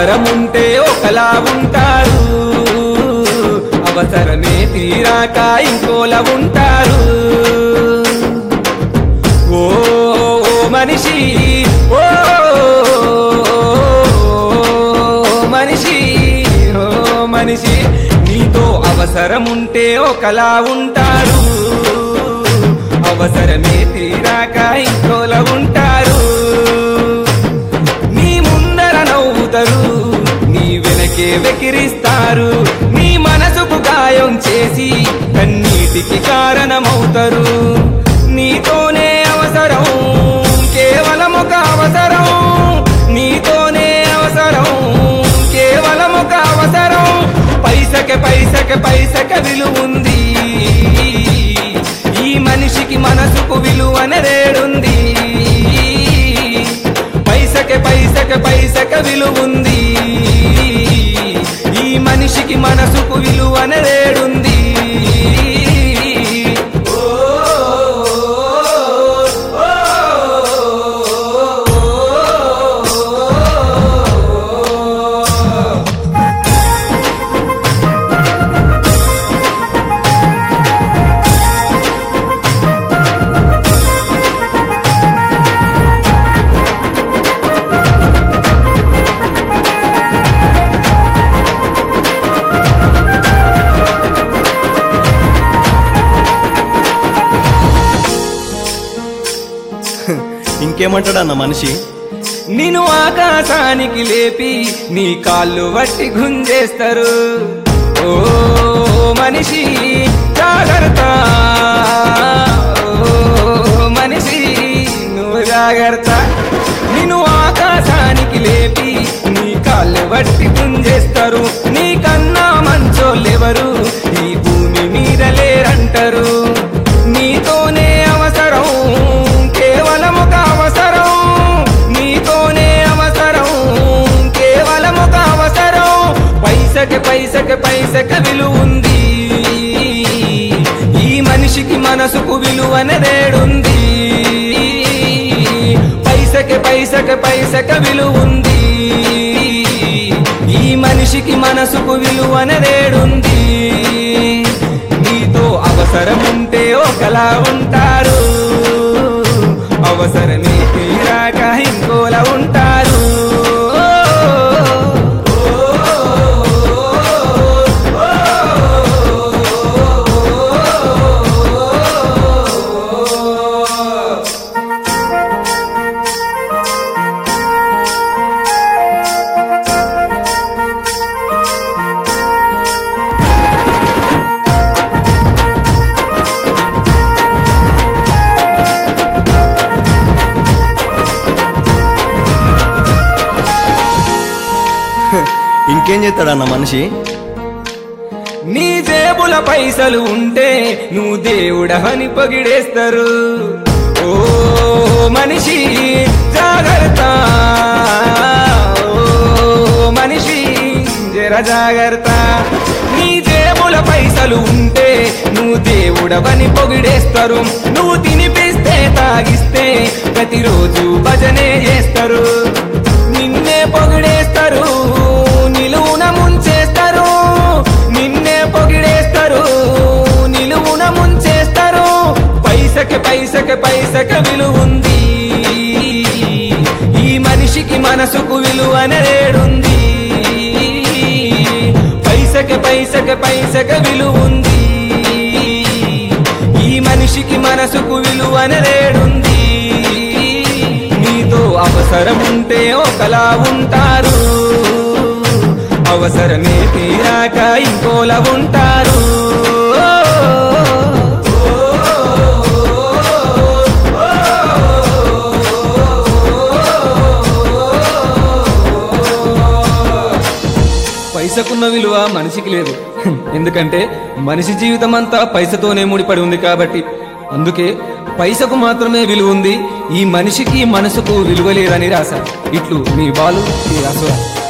అవసరం ఉంటే ఒకలా ఉంటారు అవసరమే తీరాక ఇంకోలా ఉంటారు ఓ ఓ మనిషి ఓ మనిషి ఓ మనిషి నీతో అవసరం ఉంటే ఒకలా ఉంటారు అవసరమే తీరాక ఇంకోలా ఉంటారు నీ ముందర నవ్వుతారు నీ వెనకే వెకిరిస్తారు నీ మనసుకు గాయం చేసి కన్నీటికి కారణమవుతారు నీతోనే అవసరం కేవలం ఒక అవసరం నీతోనే అవసరం కేవలం ఒక అవసరం పైసకే పైసకే పైసకే విలువుంది ఈ మనిషికి మనసుకు విలువనరేడుంది పైసకే పైసకే పైసకే విలువుంది ఈ మనిషికి మనసుకు విలువనరేడుంది ఇంకేమంటాడన్న మనిషి నిన్ను ఆకాశానికి లేపి నీ కాళ్ళు వట్టి గుంజేస్తారు ఓ మనిషి జాగ్రత్త ఓ మనిషి నువ్వు జాగ్రత్త నిన్ను ఆకాశానికి లేపి నీ కాళ్ళు వట్టి గుంజేస్తారు నీ కన్నా మంచోళ్ళెవరు ఈ భూమి మీద లేరంటారు నీతోనే అవసరం కేవలం ఒక అవసరం నీతోనే అవసరం కేవలం ఒక అవసరం పైసకి పైసకి పైసకి విలువ ఉంది ఈ మనిషికి మనసుకు విలువ అనేదేడుంది పైసకి పైసకి పైసకి విలువ ఉంది ఈ మనిషికి మనసుకు విలువ అనేదేడుంది నీతో అవసరం ఉంటే ఒకలా ఉంటారు అవసరమే తీరాక ఇంకోలా ఉంటారు ఇంకేం చేస్తాడన్న మనిషి నీ జేబుల పైసలు ఉంటే నువ్వు దేవుడని పొగిడేస్తారు ఓ మనిషి జాగ్రత్త ఓ మనిషి జర జాగ్రత్త నీ జేబుల పైసలు ఉంటే నువ్వు దేవుడవని పొగిడేస్తారు నువ్వు తినిపిస్తే తాగిస్తే ప్రతిరోజు భజనే చేస్తారు నిన్నే పొగిడేస్తారు నిలువున ముంచేస్తారు నిన్నే పొగిడేస్తారు నిలువున ముంచేస్తారు పైసకి పైసకి పైసకి విలువుంది ఈ మనిషికి మనసుకు విలువ అనేడుంది పైసకి పైసకి పైసకి విలువుంది ఈ మనిషికి మనసుకు విలువ అనేడుంది నీతో అవసరం ఉంటే ఒకలా ఉంటారు అవసరమే తీరాక ఇంకోలా ఉంటారు పైసకున్న విలువ మనిషికి లేదు ఎందుకంటే మనిషి జీవితం అంతా పైసతోనే ముడిపడి ఉంది కాబట్టి అందుకే పైసకు మాత్రమే విలువ ఉంది ఈ మనిషికి మనసుకు విలువ లేదని రాశారు ఇట్లు మీ బాలు ఈ రాసురా